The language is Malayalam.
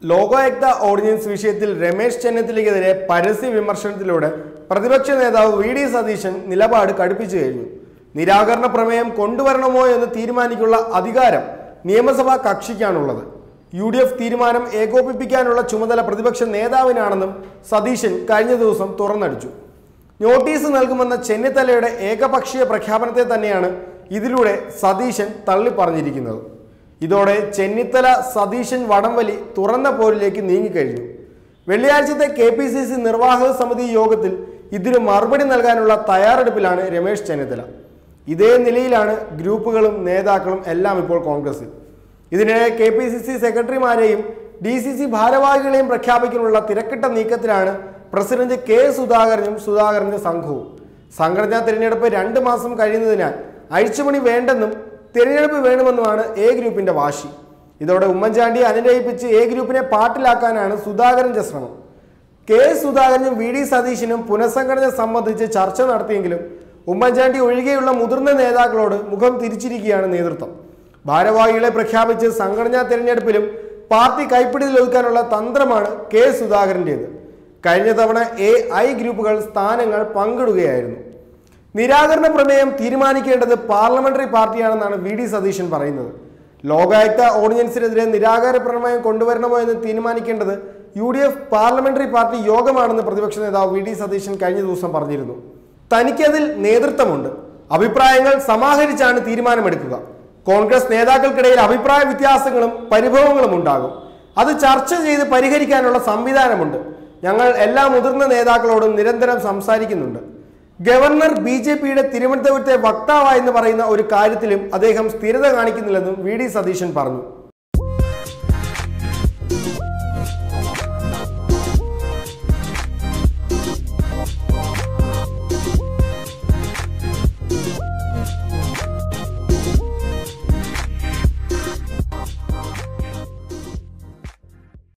ലോകായുക്ത ഓർഡിനൻസ് വിഷയത്തിൽ രമേശ് ചെന്നിത്തലയ്ക്കെതിരെ പരസ്യ വിമർശനത്തിലൂടെ പ്രതിപക്ഷ നേതാവ് വി ഡി സതീശൻ നിലപാട് കടുപ്പിച്ചു കഴിഞ്ഞു നിരാകരണ പ്രമേയം കൊണ്ടുവരണമോ എന്ന് തീരുമാനിക്കുള്ള അധികാരം നിയമസഭാ കക്ഷിക്കാണുള്ളത് യു ഡി എഫ് തീരുമാനം ഏകോപിപ്പിക്കാനുള്ള ചുമതല പ്രതിപക്ഷ നേതാവിനാണെന്നും സതീശൻ കഴിഞ്ഞ ദിവസം തുറന്നടിച്ചു നോട്ടീസ് നൽകുമെന്ന ചെന്നിത്തലയുടെ ഏകപക്ഷീയ പ്രഖ്യാപനത്തെ തന്നെയാണ് ഇതിലൂടെ സതീശൻ തള്ളിപ്പറഞ്ഞിരിക്കുന്നത് ഇതോടെ ചെന്നിത്തല സതീശൻ വടംവലി തുറന്ന പോരിലേക്ക് നീങ്ങിക്കഴിഞ്ഞു വെള്ളിയാഴ്ചത്തെ കെ പി സി സി നിർവാഹക സമിതി യോഗത്തിൽ ഇതിന് മറുപടി നൽകാനുള്ള തയ്യാറെടുപ്പിലാണ് രമേശ് ചെന്നിത്തല ഇതേ നിലയിലാണ് ഗ്രൂപ്പുകളും നേതാക്കളും എല്ലാം ഇപ്പോൾ കോൺഗ്രസിൽ ഇതിനിടെ കെ പി സി സി സെക്രട്ടറിമാരെയും ഡി സി സി ഭാരവാഹികളെയും പ്രഖ്യാപിക്കാനുള്ള തിരക്കിട്ട നീക്കത്തിലാണ് പ്രസിഡന്റ് കെ സുധാകരനും സുധാകരന്റെ സംഘവും സംഘടനാ തിരഞ്ഞെടുപ്പ് രണ്ട് മാസം കഴിയുന്നതിനാൽ അഴിച്ചുപണി വേണ്ടെന്നും തിരഞ്ഞെടുപ്പ് വേണമെന്നുമാണ് എ ഗ്രൂപ്പിന്റെ വാശി ഇതോടെ ഉമ്മൻചാണ്ടിയെ അനുനയിപ്പിച്ച് എ ഗ്രൂപ്പിനെ പാട്ടിലാക്കാനാണ് സുധാകരന്റെ ശ്രമം കെ സുധാകരനും വി ഡി സതീശനും പുനഃസംഘടന സംബന്ധിച്ച് ചർച്ച നടത്തിയെങ്കിലും ഉമ്മൻചാണ്ടി ഒഴികെയുള്ള മുതിർന്ന നേതാക്കളോട് മുഖം തിരിച്ചിരിക്കുകയാണ് നേതൃത്വം ഭാരവാഹികളെ പ്രഖ്യാപിച്ച് സംഘടനാ തിരഞ്ഞെടുപ്പിലും പാർട്ടി കൈപ്പിടിയിൽ ഒതുക്കാനുള്ള തന്ത്രമാണ് കെ സുധാകരൻ്റേത് കഴിഞ്ഞ തവണ എ ഐ ഗ്രൂപ്പുകൾ സ്ഥാനങ്ങൾ പങ്കിടുകയായിരുന്നു നിരാകരണ പ്രമേയം തീരുമാനിക്കേണ്ടത് പാർലമെന്ററി പാർട്ടിയാണെന്നാണ് വി ഡി സതീശൻ പറയുന്നത് ലോകായുക്ത ഓർഡിനൻസിനെതിരെ നിരാകാര പ്രമേയം കൊണ്ടുവരണമോ എന്ന് തീരുമാനിക്കേണ്ടത് U D F parliamentary party യോഗമാണെന്ന് പ്രതിപക്ഷ നേതാവ് വി ഡി സതീശൻ കഴിഞ്ഞ ദിവസം പറഞ്ഞിരുന്നു തനിക്കതിൽ നേതൃത്വമുണ്ട് അഭിപ്രായങ്ങൾ സമാഹരിച്ചാണ് തീരുമാനമെടുക്കുക കോൺഗ്രസ് നേതാക്കൾക്കിടയിൽ അഭിപ്രായ വ്യത്യാസങ്ങളും പരിഭവങ്ങളും ഉണ്ടാകും അത് ചർച്ച ചെയ്ത് പരിഹരിക്കാനുള്ള സംവിധാനമുണ്ട് ഞങ്ങൾ എല്ലാ മുതിർന്ന നേതാക്കളോടും നിരന്തരം സംസാരിക്കുന്നുണ്ട് ഗവർണർ ബി ജെ പിയുടെ തിരുവനന്തപുരത്തെ വക്താവായെന്ന് പറയുന്ന ഒരു കാര്യത്തിലും അദ്ദേഹം സ്ഥിരത കാണിക്കുന്നില്ലെന്നും വി ഡി സതീശൻ പറഞ്ഞു